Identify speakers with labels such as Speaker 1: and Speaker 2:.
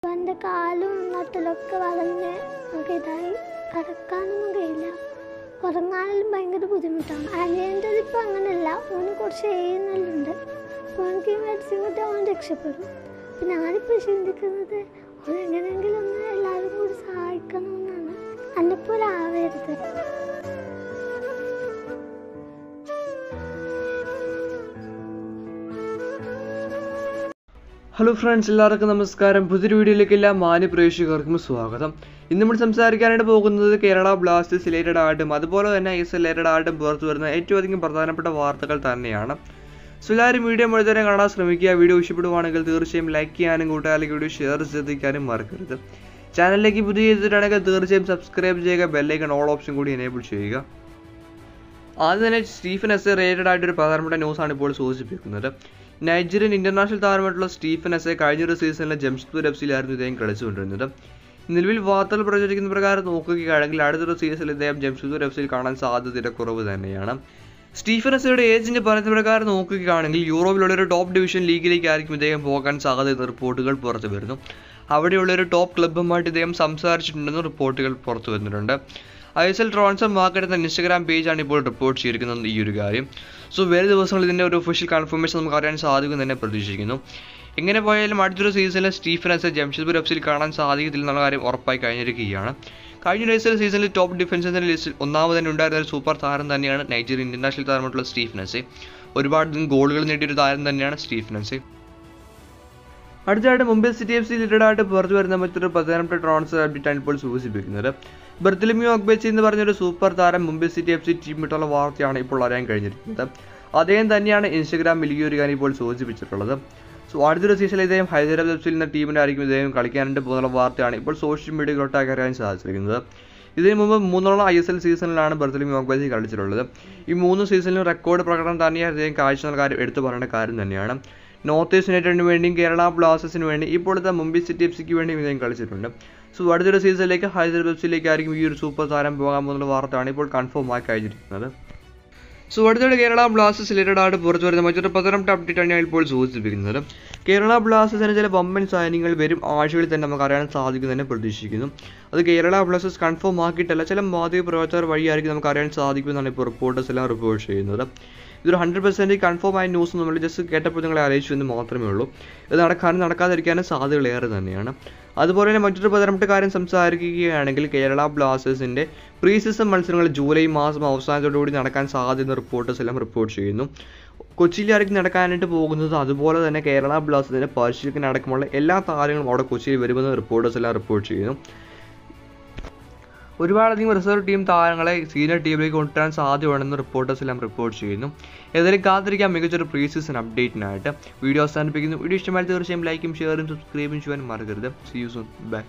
Speaker 1: എൻ്റെ കാലും നട്ടലൊക്കെ വളഞ്ഞ് ഒക്കെ ഇതായി കിടക്കാനൊന്നും കഴിയില്ല ഉറങ്ങാനും ഭയങ്കര ബുദ്ധിമുട്ടാണ് അനിയൻ്റെ ഇപ്പം അങ്ങനെയല്ല ഓന് കുറച്ച് എഴുന്നള്ളുണ്ട് അപ്പോൾ എനിക്ക് ഈ മെഡിസിൻ കിട്ടി അവൻ രക്ഷപ്പെടും അപ്പം ഞാനിപ്പോൾ ചിന്തിക്കുന്നത് ഓൻ എങ്ങനെയെങ്കിലും ഒന്ന് എല്ലാവരും കൂടി സഹായിക്കണമെന്നാണ് എന്നെപ്പോലെ ആവരുത്
Speaker 2: ഹലോ ഫ്രണ്ട്സ് എല്ലാവർക്കും നമസ്കാരം പുതിയൊരു വീഡിയോയിലേക്ക് എല്ലാ മാന്യ പ്രേക്ഷകർക്കും സ്വാഗതം ഇന്ന് നമ്മൾ സംസാരിക്കാനായിട്ട് പോകുന്നത് കേരള ബ്ലാസ്റ്റേഴ്സ് റിലേറ്റഡ് ആയിട്ടും അതുപോലെ തന്നെ ഐസ് റിലേറ്റഡ് ആയിട്ടും പുറത്തു വരുന്ന ഏറ്റവും അധികം പ്രധാനപ്പെട്ട വാർത്തകൾ തന്നെയാണ് സോ എല്ലാവരും വീഡിയോ മുഴുവൻ കാണാൻ ശ്രമിക്കുക വീഡിയോ ഇഷ്ടപ്പെടുവാണെങ്കിൽ തീർച്ചയായും ലൈക്ക് ചെയ്യാനും കൂട്ടുകാരിലേക്ക് വീഡിയോ ഷെയർ ചെയ്തിരിക്കാനും മറക്കരുത് ചാനലിലേക്ക് പുതിയ ചെയ്തിട്ടാണെങ്കിൽ തീർച്ചയായും സബ്സ്ക്രൈബ് ചെയ്യുക ബെല്ലൈക്കൺ ഓൾ ഓപ്ഷൻ കൂടി എനേബിൾ ചെയ്യുക ആദ്യം തന്നെ സ്റ്റീഫൻ എസ് എ റിലേറ്റഡ് ആയിട്ട് ഒരു പ്രധാനപ്പെട്ട ന്യൂസാണ് ഇപ്പോൾ സൂചിപ്പിക്കുന്നത് നൈജീരിയൻ ഇന്റർനാഷണൽ താരമായിട്ടുള്ള സ്റ്റീഫൻ എസ് എ കഴിഞ്ഞൊരു സീസണിലെ ജംഷഡ്പൂർ എഫ് സിയിലായിരുന്നു ഇദ്ദേഹം കളിച്ചുകൊണ്ടിരുന്നത് നിലവിൽ വാർത്തകൾ പ്രചരിക്കുന്ന പ്രകാരം നോക്കുകയാണെങ്കിൽ അടുത്തൊരു സീസണിൽ ഇദ്ദേഹം ജംഷഡ്പൂർ എഫ് സിയിൽ കാണാൻ സാധ്യതയുടെ കുറവ് തന്നെയാണ് സ്റ്റീഫൻ എസയുടെ ഏജന്റ് പറയുന്ന പ്രകാരം നോക്കുകയാണെങ്കിൽ യൂറോപ്പിലുള്ള ഒരു ടോപ്പ് ഡിവിഷൻ ലീഗിലേക്കായിരിക്കും ഇദ്ദേഹം പോകാൻ സാധ്യത റിപ്പോർട്ടുകൾ പുറത്തു വരുന്നു അവിടെയുള്ള ഒരു ടോപ്പ് ക്ലബ്ബുമായിട്ട് ഇദ്ദേഹം സംസാരിച്ചിട്ടുണ്ടെന്ന് റിപ്പോർട്ടുകൾ പുറത്തു വരുന്നുണ്ട് I S L transfer market എന്ന ഇൻസ്റ്റഗ്രാം പേജാണ് ഇപ്പോൾ റിപ്പോർട്ട് ചെയ്തിരിക്കുന്നത് ഈ ഒരു കാര്യം സോ വരും ദിവസങ്ങളിൽ ഇതിൻ്റെ ഒരു ഒഫീഷ്യൽ കൺഫർമേഷൻ നമുക്ക് അറിയാൻ സാധിക്കും തന്നെ പ്രതീക്ഷിക്കുന്നു എങ്ങനെ പോയാലും അടുത്തൊരു സീസണിൽ സ്റ്റീഫൻ എസ് ജംഷഡ്പൂർ എഫ് സിയിൽ കാണാൻ സാധിക്കത്തില്ല എന്നുള്ള കാര്യം ഉറപ്പായി കഴിഞ്ഞിരിക്കുകയാണ് കഴിഞ്ഞ ഐ എസ് എൽ സീസണിൽ ടോപ്പ് ഡിഫൻസിൻ്റെ ലിസ്റ്റിൽ ഒന്നാമത് തന്നെ ഉണ്ടായിരുന്ന ഒരു സൂപ്പർ താരം തന്നെയാണ് നൈജീരിയൻ ഇന്റർനാഷണൽ താരമായിട്ടുള്ള സ്റ്റീഫൻ എസ് ഒരുപാട് ഗോളുകൾ നേടിയൊരു താരം തന്നെയാണ് സ്റ്റീഫൻ എസ് അടുത്തതായിട്ട് മുംബൈ സിറ്റി എഫ് സി റിലേറ്റഡായിട്ട് പുറത്തു വരുന്ന മറ്റൊരു പ്രധാനപ്പെട്ട ട്രാൻസ്ഫർ അപ്ഡേറ്റാണ് ഇപ്പോൾ സൂചിപ്പിക്കുന്നത് ബർത്തലിമിയോ അക്ബേച്ചി എന്ന് പറഞ്ഞൊരു സൂപ്പർ താരം Mumbai City F C team വിട്ടുള്ള വാർത്തയാണ് ഇപ്പോൾ അറിയാൻ കഴിഞ്ഞിരിക്കുന്നത് അദ്ദേഹം തന്നെയാണ് ഇൻസ്റ്റഗ്രാമിൽ ഈ ഒരു കാര്യം ഇപ്പോൾ സൂചിപ്പിച്ചിട്ടുള്ളത് സോ അടുത്തൊരു സീസണിൽ ഇദ്ദേഹം ഹൈദരാബാദ് എഫ് സിയിൽ എന്ന ടീമിനായിരിക്കും ഇദ്ദേഹം കളിക്കാനായിട്ട് പോകുന്ന വാർത്തയാണ് ഇപ്പോൾ സോഷ്യൽ മീഡിയയിലോട്ടൊക്കെ അറിയാൻ സാധിച്ചിരിക്കുന്നത് ഇതിനു മുമ്പ് മൂന്നോളം ഐ എസ് എൽ സീസണിലാണ് ബർത്തലിമി ഓഗ്ബേസി കളിച്ചിട്ടുള്ളത് ഈ മൂന്ന് സീസണിലും റെക്കോർഡ് പ്രകടനം തന്നെയാണ് ഇദ്ദേഹം കാഴ്ച കാര്യം എടുത്തു പറയേണ്ട കാര്യം തന്നെയാണ് നോർത്ത് ഈസ്റ്റ് യുണൈറ്റഡിന് വേണ്ടിയും കേരള ബ്ലാസ്റ്റേഴ്സിന് വേണ്ടി ഇപ്പോഴത്തെ മുംബൈ സിറ്റി എഫ് സിക്ക് വേണ്ടിയും ഇദ്ദേഹം കളിച്ചിട്ടുണ്ട് സോ അടുത്തൊരു സീസണിലേക്ക് ഹൈദരാബാദ് എഫ് സിയിലേക്കായിരിക്കും ഈ ഒരു സൂപ്പർ താരം പോകാൻ പോകുന്ന വാർത്തയാണ് ഇപ്പോൾ കൺഫേം ആയി കഴിഞ്ഞിരിക്കുന്നത് സോ അടുത്തിടെ കേരള ബ്ലാസ്റ്റേഴ്സ് റിലേറ്റഡ് ആയിട്ട് പുറത്തു വരുന്ന മറ്റൊരു പ്രധാനപ്പെട്ട അപ്ഡേറ്റ് ആണ് ഞാൻ ഇപ്പോൾ സൂചിപ്പിക്കുന്നത് കേരള ബ്ലാസ്റ്റേഴ്സിന് ചില വമ്പൻ സാധനങ്ങൾ വരും ആഴ്ചകളിൽ തന്നെ നമുക്ക് അറിയാൻ സാധിക്കും തന്നെ പ്രതീക്ഷിക്കുന്നു അത് കേരള ബ്ലാസ്റ്റേഴ്സ് കൺഫേം ആക്കിയിട്ടല്ല ചില മാധ്യമ പ്രവർത്തകർ വഴിയായിരിക്കും നമുക്ക് അറിയാൻ സാധിക്കുമെന്നാണ് ഇപ്പോൾ റിപ്പോർട്ടേഴ്സ് എല്ലാം റിപ്പോർട്ട് ചെയ്യുന്നത് ഇതൊരു ഹൺഡ്രഡ് പെർസെൻറ്റ് കൺഫേം ആയ ന്യൂസ് നമ്മൾ ജസ്റ്റ് കേട്ടപ്പോൾ നിങ്ങളെ അറിയിച്ചു എന്ന് മാത്രമേ ഉള്ളൂ ഇത് നടക്കാനും നടക്കാതിരിക്കാനും സാധ്യതകളേറെ തന്നെയാണ് അതുപോലെ തന്നെ മറ്റൊരു പ്രധാനപ്പെട്ട കാര്യം സംസാരിക്കുകയാണെങ്കിൽ കേരള ബ്ലാസ്റ്റേഴ്സിൻ്റെ പ്രീ സീസൺ മത്സരങ്ങൾ ജൂലൈ മാസം അവസാനത്തോടുകൂടി നടക്കാൻ സാധ്യത റിപ്പോർട്ടേഴ്സ് എല്ലാം റിപ്പോർട്ട് ചെയ്യുന്നു കൊച്ചിയിലായിരിക്കും നടക്കാനായിട്ട് പോകുന്നത് അതുപോലെ തന്നെ കേരള ബ്ലാസ്റ്റേഴ്സിൻ്റെ പരിശീലനം അടക്കമുള്ള എല്ലാ താരങ്ങളും അവിടെ കൊച്ചിയിൽ വരുമെന്ന് റിപ്പോർട്ടേഴ്സ് എല്ലാം റിപ്പോർട്ട് ചെയ്യുന്നു ഒരുപാടധികം റിസർവ് ടീം താരങ്ങളെ സീനിയർ ടീമിലേക്ക് കൊണ്ടുവരാൻ സാധ്യതയുണ്ടെന്ന് റിപ്പോർട്ടേഴ്സ് എല്ലാം റിപ്പോർട്ട് ചെയ്യുന്നു ഏതായാലും കാത്തിരിക്കാം മികച്ചൊരു പ്രീ സീസൺ അപ്ഡേറ്റിനായിട്ട് വീഡിയോ അവസാനിപ്പിക്കുന്നു വീഡിയോ ഇഷ്ടമായി തീർച്ചയായും ലൈക്കും ഷെയറും സബ്സ്ക്രൈബും ചെയ്യാൻ മറക്കരുത് സി യു സൂൺ ബൈ